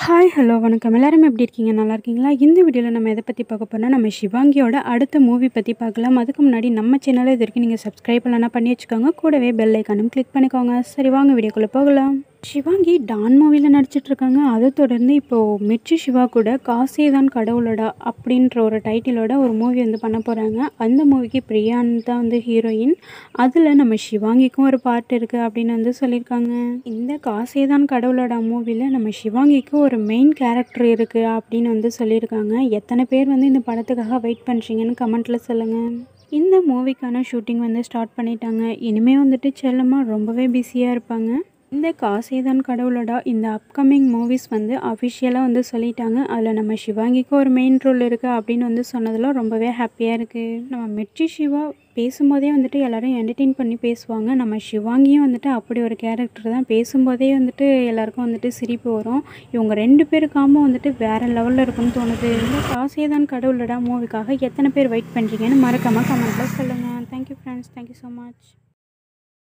hi hello வணக்கம் எல்லாரும் எப்படி இருக்கீங்க நல்லா இருக்கீங்களா இந்த வீடியோவில் நம்ம எதை பற்றி பார்க்க போனால் நம்ம சிவாங்கியோட அடுத்த மூவி பற்றி பார்க்கலாம் அதுக்கு முன்னாடி நம்ம சேனலை இது வரைக்கும் நீங்கள் சப்ஸ்கிரைப் பண்ணலன்னா பண்ணி வச்சுக்கோங்க கூடவே பெல் ஐக்கானும் கிளிக் பண்ணிக்கோங்க சரி வாங்க வீடியோக்குள்ளே போகலாம் சிவாங்கி டான் மூவியில் நடிச்சிட்டு இருக்காங்க அதை தொடர்ந்து இப்போது மிர்ச்சி சிவா கூட காசே தான் கடவுளடா அப்படின்ற ஒரு டைட்டிலோட ஒரு மூவி வந்து பண்ண போகிறாங்க அந்த மூவிக்கு பிரியான் தான் வந்து ஹீரோயின் அதில் நம்ம சிவாங்கிக்கும் ஒரு பார்ட் இருக்குது அப்படின்னு வந்து சொல்லியிருக்காங்க இந்த காசே தான் கடவுளோட மூவியில் நம்ம சிவாங்கிக்கு ஒரு மெயின் கேரக்டர் இருக்குது அப்படின்னு வந்து சொல்லியிருக்காங்க எத்தனை பேர் வந்து இந்த படத்துக்காக வெயிட் பண்ணுறீங்கன்னு கமெண்ட்டில் சொல்லுங்கள் இந்த மூவிக்கான ஷூட்டிங் வந்து ஸ்டார்ட் பண்ணிட்டாங்க இனிமேல் வந்துட்டு செல்லம்மா ரொம்பவே பிஸியாக இருப்பாங்க இந்த காசேதான் கடவுளோட இந்த அப்கமிங் மூவிஸ் வந்து அஃபிஷியலாக வந்து சொல்லிட்டாங்க அதில் நம்ம சிவாங்கிக்கு ஒரு மெயின் ரோல் இருக்குது அப்படின்னு வந்து சொன்னதில் ரொம்பவே ஹாப்பியாக இருக்குது நம்ம மிர்ச்சி சிவா பேசும்போதே வந்துட்டு எல்லாரும் என்டர்டெயின் பண்ணி பேசுவாங்க நம்ம சிவாங்கியும் வந்துட்டு அப்படி ஒரு கேரக்டர் தான் பேசும்போதே வந்துட்டு எல்லாருக்கும் வந்துட்டு சிரிப்பு வரும் இவங்க ரெண்டு பேருக்காம வந்துட்டு வேறு லெவலில் இருக்குன்னு தோணுது இந்த காசேதான் கடவுளோட மூவிக்காக எத்தனை பேர் வெயிட் பண்ணுறீங்கன்னு மறக்காமல் கமெண்ட்டில் சொல்லுங்கள் thank you friends thank you so much